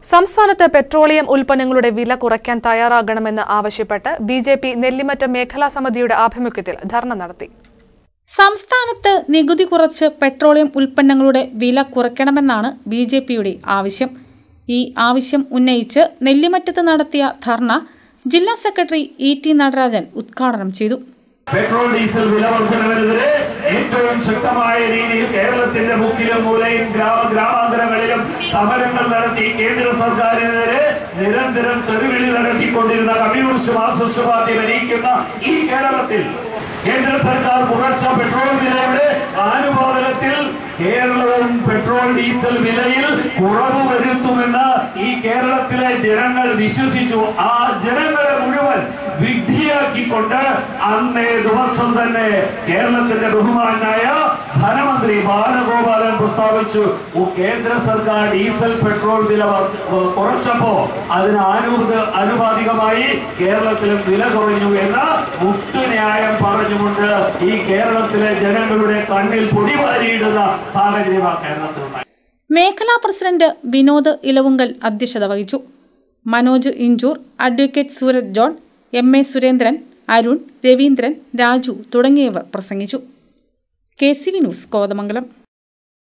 സംസ്ഥാനത്ത് പെട്രോളിയം ഉൽപ്പന്നങ്ങളുടെ വില കുറയ്ക്കാൻ തയ്യാറാകണമെന്ന് ആവശ്യപ്പെട്ട് ബി ജെ പി നെല്ലിമറ്റം മേഖലാ സമിതിയുടെ ആഭിമുഖ്യത്തിൽ ധർണ നടത്തി സംസ്ഥാനത്ത് നികുതി കുറച്ച് പെട്രോളിയം ഉൽപ്പന്നങ്ങളുടെ വില കുറയ്ക്കണമെന്നാണ് ബി ജെ പിയുടെ ആവശ്യം ഈ ആവശ്യം ഉന്നയിച്ച് നെല്ലിമറ്റത്ത് നടത്തിയ ധർണ ജില്ലാ സെക്രട്ടറി ഇ ടി നടരാജൻ ഉദ്ഘാടനം ചെയ്തു പെട്രോൾ ഡീസൽ വില വർധനവിനെതിരെ ഏറ്റവും ശക്തമായ രീതിയിൽ കേരളത്തിന്റെ മുക്കിലും മൂലയും ഗ്രാമ ഗ്രാമാന്തരങ്ങളിലും സമരങ്ങൾ നടത്തി കേന്ദ്ര സർക്കാരിനെതിരെ നിരന്തരം തെരുവിളി നടത്തിക്കൊണ്ടിരുന്ന കമ്മ്യൂണിസ്റ്റ് മാർക്സിസ്റ്റ് പാർട്ടി ഭരിക്കുന്ന ഈ കേരളത്തിൽ കേന്ദ്ര സർക്കാർ കുറച്ച പെട്രോൾ വിലയുടെ ആനുപാതകത്തിൽ കേരളവും പെട്രോൾ ഡീസൽ വിലയിൽ കുറവ് വരുത്തുമെന്ന് ഈ കേരളത്തിലെ ജനങ്ങൾ വിശ്വസിച്ചു ആ ജനങ്ങളെ മുഴുവൻ വിഡ്ഢിയാക്കിക്കൊണ്ട് അന്നേ ദിവസം തന്നെ കേരളത്തിന്റെ ബഹുമാനായ ധനമന്ത്രി ബാലഗോപാലൻ പ്രസ്താവിച്ചു "ഓ, കേന്ദ്ര സർക്കാർ ഡീസൽ പെട്രോൾ വില വർദ്ധ- ഏർ കുറച്ചപ്പോ അതിന് ആനുപ അനുപാതികമായി കേരളത്തിലും വില കുറഞ്ഞു എന്ന മുട്ടുന്യായം പറഞ്ഞുകൊണ്ട് ഈ കേരളത്തിലെ ജനങ്ങളുടെ കണ്ണിൽ പൊടിവാരിയിടുന്ന സാഹചര്യമാണ് കേരളത്തിലുണ്ടായി മേഖലാ പ്രസിഡന്റ് വിനോദ് ഇലവുങ്കൽ അധ്യക്ഷത വഹിച്ചു Manoj Inchoor advocate Sooraj John M A Surendran Arun Raveendran Raju തുടങ്ങിയവർ പ്രസംഗിച്ചു K C V news Kothamangalam